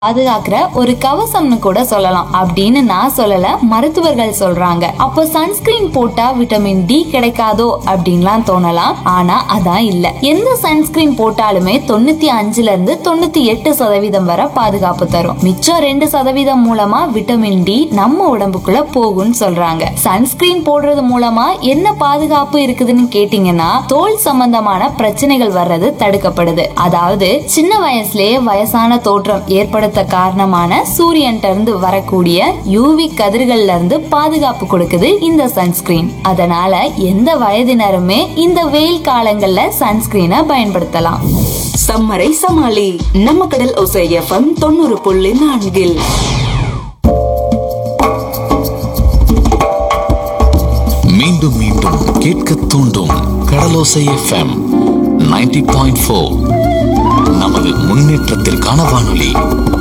பாதுகாக்கிற ஒரு கவசம்னு கூட சொல்லலாம் அப்படின்னு நான் சொல்லல மருத்துவர்கள் சொல்றாங்க அப்போ சன்ஸ்கிரீன் போட்டா விட்டமின் டி கிடைக்காதோ அப்படின்லாம் தோணலாம் ஆனா அதான் இல்ல எந்த சன்ஸ்கிரீன் போட்டாலுமே தொண்ணூத்தி அஞ்சுல இருந்து தொண்ணூத்தி எட்டு சதவீதம் வரை பாதுகாப்பு தரும் மிச்சம் ரெண்டு சதவீதம் மூலமா விட்டமின் டி நம்ம உடம்புக்குள்ள போகும்னு சொல்றாங்க சன்ஸ்கிரீன் போடுறது மூலமா என்ன பாதுகாப்பு இருக்குதுன்னு கேட்டீங்கன்னா தோல் சம்பந்தமான பிரச்சனைகள் வர்றது தடுக்கப்படுது அதாவது சின்ன வயசுலயே வயசான தோற்றம் ஏற்படுத்த காரணமான சூரியன்ட்ட இருந்து வரக்கூடிய யூவி கதிர்கள்ல இருந்து பாதுகாப்பு கொடுக்குது இந்த சன்ஸ்கிரீன் அதனால எந்த வயதினருமே இந்த வெயில் காலங்கள்ல சன்ஸ்கிரீனை பயன்படுத்தலாம் சம்மரை சமாளி நம்ம கடல் ஒசை எஃப்எம் தொண்ணூறு புள்ளி நான்கில் மீண்டும் மீண்டும் கேட்க தூண்டும் கடலோசை எஃப்எம் 90.4 பாயிண்ட் நமது முன்னேற்றத்திற்கான வானொலி